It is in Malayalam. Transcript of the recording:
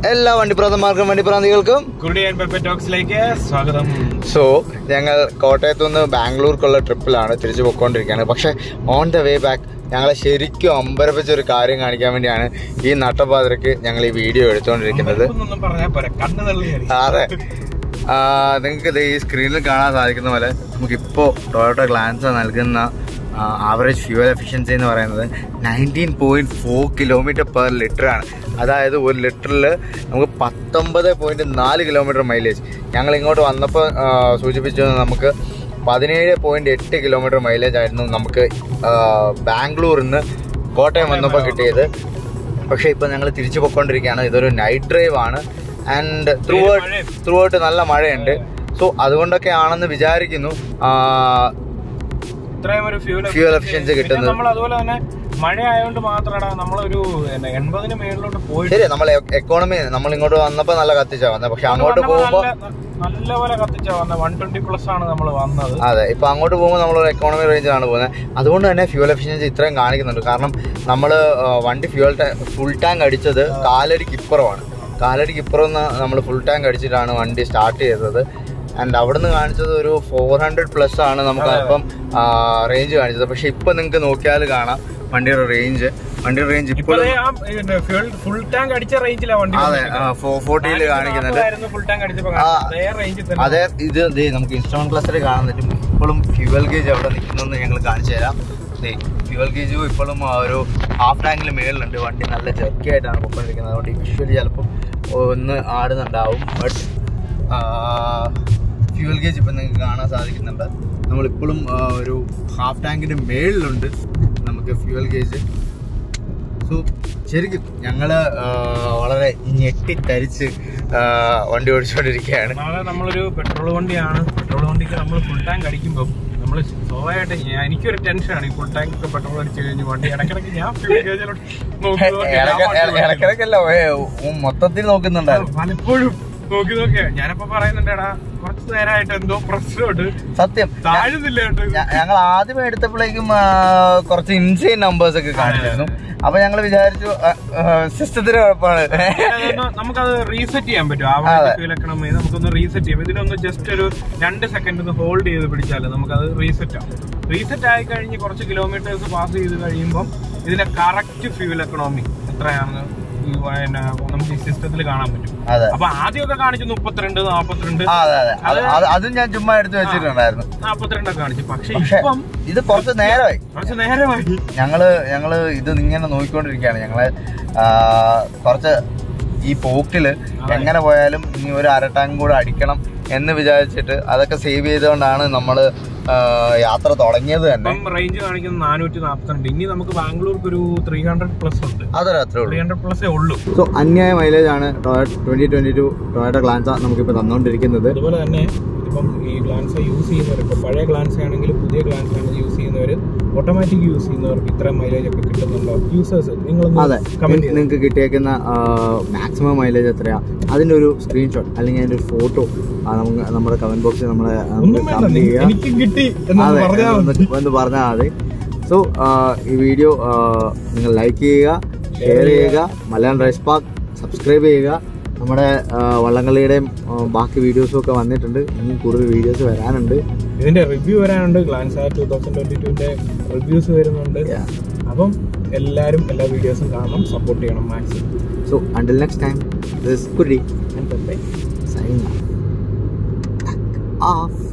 എല്ലാ വണ്ടിപ്രാന്തന്മാർക്കും വണ്ടിപ്രാന്തികൾക്കും കുരുടി ആൻഡ് പെപ്പ ടോക്സിലേക്ക് സ്വാഗതം സോ ഞങ്ങൾ കോട്ടയത്തു നിന്ന് ബാംഗ്ലൂർക്കുള്ള ട്രിപ്പിലാണ് തിരിച്ചു പോയിക്കൊണ്ടിരിക്കുകയാണ് പക്ഷെ ഓൺ ദ വേ ബാക്ക് ഞങ്ങളെ ശരിക്കും അമ്പരപ്പിച്ച ഒരു കാര്യം കാണിക്കാൻ വേണ്ടിയാണ് ഈ നട്ടപ്പാതിരക്ക് ഞങ്ങൾ ഈ വീഡിയോ എടുത്തുകൊണ്ടിരിക്കുന്നത് ഒന്നും പറഞ്ഞാൽ പോരാ കണ്ണ് തള്ളി അതെ നിങ്ങൾക്ക് ഇത് ഈ സ്ക്രീനിൽ കാണാൻ സാധിക്കുന്ന പോലെ നമുക്കിപ്പോൾ ടൊയോട്ട ഗ്ലാൻസ് നൽകുന്ന ആവറേജ് ഫ്യൂവൽ എഫിഷ്യൻസി എന്ന് പറയുന്നത് nineteen point four kilometre per litre ആണ് അതായത് ഒരു ലിറ്ററിൽ നമുക്ക് പത്തൊമ്പത് പോയിൻറ്റ് നാല് കിലോമീറ്റർ മൈലേജ് ഞങ്ങൾ ഇങ്ങോട്ട് വന്നപ്പോൾ സൂചിപ്പിച്ചത് നമുക്ക് പതിനേഴ് പോയിൻറ്റ് എട്ട് കിലോമീറ്റർ മൈലേജ് ആയിരുന്നു നമുക്ക് ബാംഗ്ലൂരിൽ നിന്ന് കോട്ടയം വന്നപ്പോൾ കിട്ടിയത് പക്ഷേ ഇപ്പം ഞങ്ങൾ തിരിച്ചു പോയിക്കൊണ്ടിരിക്കുകയാണ് ഇതൊരു നൈറ്റ് ഡ്രൈവ് ആണ് and throughout throughout നല്ല മഴയുണ്ട് സോ അതുകൊണ്ടൊക്കെ ആണെന്ന് വിചാരിക്കുന്നു ആ, ഇത്രയും ഒരു ഫ്യൂൽ Fuel efficiency കിട്ടുന്നത്. നമ്മൾ അതുപോലെ തന്നെ മഴ ആയതുകൊണ്ട് മാത്രമാണ് നമ്മളൊരു പിന്നെ എൺപതിന് മേളിലോട്ട് പോയിട്ട് ശരി നമ്മൾ എക്കോണമി നമ്മൾ ഇങ്ങോട്ട് വന്നപ്പോൾ നല്ല കത്തിച്ചാ വന്നത് പക്ഷെ അങ്ങോട്ട് പോകുമ്പോൾ നല്ലപോലെ കത്തിച്ച വന്നത് വൺ ട്വന്റി പ്ലസ് ആണ് നമ്മൾ വന്നത് അതെ ഇപ്പൊ അങ്ങോട്ട് പോകുമ്പോൾ നമ്മൾ എക്കോണമി റേഞ്ചിലാണ് പോകുന്നത് അതുകൊണ്ട് തന്നെ ഫ്യൂൽ എഫിഷ്യൻസി ഇത്രയും കാണിക്കുന്നുണ്ട് കാരണം നമ്മൾ വണ്ടി ഫ്യൂൽ ഫുൾ ടാങ്ക് അടിച്ചത് കാലടിക്ക് ഇപ്പുറമാണ് കാലടിക്ക് ഇപ്പുറം നമ്മൾ ഫുൾ ടാങ്ക് അടിച്ചിട്ടാണ് വണ്ടി സ്റ്റാർട്ട് ചെയ്തത് ആൻഡ് അവിടുന്ന് കാണിച്ചത് ഒരു ഫോർ ഹൺഡ്രഡ് പ്ലസ് ആണ് നമുക്ക് അപ്പം റേഞ്ച് കാണിച്ചത് പക്ഷെ ഇപ്പൊ നിങ്ങൾക്ക് നോക്കിയാൽ കാണാം വണ്ടിയുടെ റേഞ്ച് വണ്ടിയുടെ റേഞ്ച് ഇപ്പൊ ഇപ്പോഴും ദേ ആ ഫ്യൂൽ ഫുൾ ടാങ്ക് അടിച്ച റേഞ്ചിലാണ് വണ്ടി അതെ ഫോർ ഫോർട്ടിയിൽ കാണിക്കുന്നുണ്ട് ഫുൾ ടാങ്ക് അടിച്ചപ്പോ ആ. അതേ റേഞ്ചിൽ തന്നെ അതെ ഇത് ദേ നമുക്ക് ഇൻസ്ട്രുമെന്റ് ക്ലസ്റ്റർ കാണാൻ പറ്റും ഇപ്പോഴും ഫ്യൂവൽ ഗേജ് അവിടെ നിൽക്കുന്നതെന്ന് ഞങ്ങൾ കാണിച്ചു തരാം ദേ ഫ്യൂവൽ ഗേജ് ഇപ്പോഴും ആ ഒരു ഹാഫ് ടാങ്കിൽ മേളിലുണ്ട് വണ്ടി നല്ല ജെർക്കി ആയിട്ടാണ് പൊയ്ക്കൊണ്ടിരിക്കുന്നത് അതുകൊണ്ട് ഈ വിഷ്വലി ചിലപ്പം ഒന്ന് ആടുന്നുണ്ടാവും ബട്ട് ഫ്യൂവൽ ഗേജ് ഇപ്പം നിങ്ങൾക്ക് കാണാൻ സാധിക്കുന്നുണ്ട് നമ്മളിപ്പോഴും ആ, ഒരു ഹാഫ് ടാങ്കിൻ്റെ മേളിലുണ്ട് നമുക്ക് ഫ്യൂവൽ ഗേജ് സോ ശരിക്കും ഞങ്ങള് ആ, വളരെ ഞെട്ടിത്തരിച്ച് ആ, വണ്ടി ഓടിച്ചുകൊണ്ടിരിക്കുകയാണ് നാളെ നമ്മളൊരു പെട്രോൾ വണ്ടിയാണ് പെട്രോൾ വണ്ടിക്ക് നമ്മൾ ഫുൾ ടാങ്ക് അടിക്കുമ്പോൾ നമ്മൾ സ്വാഭാവികമായിട്ട് ഞാൻ- എനിക്കൊരു ടെൻഷനാണ് ഈ ഫുൾ ടാങ്ക് ഒക്കെ പെട്രോൾ അടിച്ചു കഴിഞ്ഞ് വണ്ടി ഇടയ്ക്കിടയ്ക്ക് ഞാൻ fuel gauge ലോട്ട് നോക്കി നോക്കി ഞാൻ വണ്ടി ഓടിക്കും. ഇടക്കിടക്കല്ല മൊത്തത്തിൽ നോക്കുന്നുണ്ടായിരുന്നു പലപ്പോഴും നോക്കി നോക്കിയാ ഞാനപ്പോ പറയുന്നുണ്ടേടാ കുറച്ച് നേരമായിട്ട് എന്തോ പ്രശ്നമുണ്ട് സത്യം താഴുന്നില്ല കേട്ടോ ഇത്. ഞ- ഞങ്ങൾ ആദ്യം എടുത്തപ്പോഴേക്കും ആ, കുറച്ച് ഇൻസൈൻ നമ്പേഴ്സ് ഒക്കെ കാണിച്ചിരുന്നു അപ്പൊ ഞങ്ങൾ വിചാരിച്ചു സിസ്റ്റത്തിന് കുഴപ്പമാണ് അതൊന്ന് നമുക്കത് റീസെറ്റ് ചെയ്യാൻ പറ്റും ആ അതെ. ഫ്യൂൽ എക്കണമി നമുക്കൊന്ന് റീസെറ്റ് ചെയ്യാം ഇതിനൊന്ന് ജസ്റ്റ് ഒരു രണ്ട് സെക്കൻഡ് ഒന്ന് ഹോൾഡ് ചെയ്ത് പിടിച്ചാൽ നമുക്കത് റീസെറ്റ് ആവും റീസെറ്റ് ആയി കഴിഞ്ഞ് കുറച്ച് കിലോമീറ്റേഴ്സ് പാസ് ചെയ്ത് കഴിയുമ്പോൾ ഇതിന്റെ കറക്റ്റ് ഫ്യൂൽ എക്കണോമി എത്രയാണെന്ന് ഈ പിന്നെ നമുക്ക് ഈ സിസ്റ്റത്തിൽ കാണാൻ പറ്റും അതെ അപ്പൊ ആദ്യമൊക്കെ കാണിച്ചു മുപ്പത്തിരണ്ട് നാപ്പത്തിരണ്ട് ആ, അതെ അതെ അത് അത് അതും ഞാൻ ചുമ്മാ എടുത്ത് വെച്ചിട്ടുണ്ടായിരുന്നു നാപ്പത്തിരണ്ടൊക്കെ കാണിച്ചു പക്ഷെ പക്ഷെ ഇപ്പം ഇത് കുറച്ച് നേരമായി കുറച്ച് നേരമായി ഞങ്ങള് ഞങ്ങള് ഇത് ഇങ്ങനെ നോക്കിക്കൊണ്ടിരിക്കുകയാണ് ഞങ്ങള് ആ, കുറച്ച് ഈ പോക്കില് എങ്ങനെ പോയാലും ഇനി ഒരു അര ടാങ്ക് കൂടെ അടിക്കണം എന്ന് വിചാരിച്ചിട്ട് അതൊക്കെ സേവ് ചെയ്തുകൊണ്ടാണ് നമ്മള് ആ, യാത്ര തുടങ്ങിയത് തന്നെ ഇപ്പം റേഞ്ച് കാണിക്കുന്നത് നാനൂറ്റി നാപ്പത്തിരണ്ട് ഇനി നമുക്ക് ബാംഗ്ലൂർക്ക് ഒരു ത്രീ ഹൺഡ്രഡ് പ്ലസ് ഉണ്ട് അതൊരു അത്രേ ത്രീ ഉള്ളൂ ഹൺഡ്രഡ് പ്ലസേ ഉള്ളൂ സോ അന്യായ മൈലേജ് ആണ് twenty twenty two Toyota Glanza നമുക്കിപ്പോൾ തന്നുകൊണ്ടിരിക്കുന്നത് അതുപോലെ തന്നെ ഇപ്പം ഈ ഗ്ലാൻസ് യൂസ് ചെയ്യുന്നവർ ഇപ്പം പഴയ ഗ്ലാൻസ് ആണെങ്കിൽ പുതിയ ഗ്ലാൻസ് ആണെങ്കിൽ യൂസ് ചെയ്യുന്നവർ ഓട്ടോമാറ്റിക് യൂസ് ചെയ്യുന്നവർക്ക് ഇത്ര മൈലേജ് ഒക്കെ കിട്ടുന്നുണ്ടോ യൂസേഴ്സ് അതെ നിങ്ങളൊന്ന് കമന്റ് നിങ്ങൾക്ക് കിട്ടിയേക്കുന്ന മാക്സിമം മൈലേജ് എത്രയാ അതിന്റെ ഒരു സ്ക്രീൻഷോട്ട് അല്ലെങ്കിൽ അതിന്റെ ഒരു ഫോട്ടോ നമുക്ക് നമ്മുടെ കമന്റ് ബോക്സിൽ നമ്മളെ ഒന്നും വേണ്ട കമന്റ് നി- ചെയ്യുക എനിക്കും കിട്ടി എന്ന് അതെ പറഞ്ഞാൽ മതി. ഒന്ന് ഒന്ന് പറഞ്ഞാൽ മതി സോ ഈ വീഡിയോ നിങ്ങൾ ലൈക്ക് ചെയ്യുക ഷെയർ ചെയ്യുക മലയാളം റൈസ് പാർക്ക് സബ്സ്ക്രൈബ് ചെയ്യുക നമ്മുടെ ആ, വള്ളംകളിയുടെയും ആ, ബാക്കി വീഡിയോസും ഒക്കെ വന്നിട്ടുണ്ട് ഇനി കൂടുതൽ വീഡിയോസ് വരാനുണ്ട് ഇതിന്റെ റിവ്യൂ വരാനുണ്ട് ഗ്ലാൻസ് ടൂ തൗസൻഡ് ട്വന്റി ടുവിന്റെ റിവ്യൂസ് വരുന്നുണ്ട് Yeah. അപ്പം എല്ലാവരും എല്ലാ വീഡിയോസും കാണണം സപ്പോർട്ട് ചെയ്യണം maximum so until next time this കുരി signing off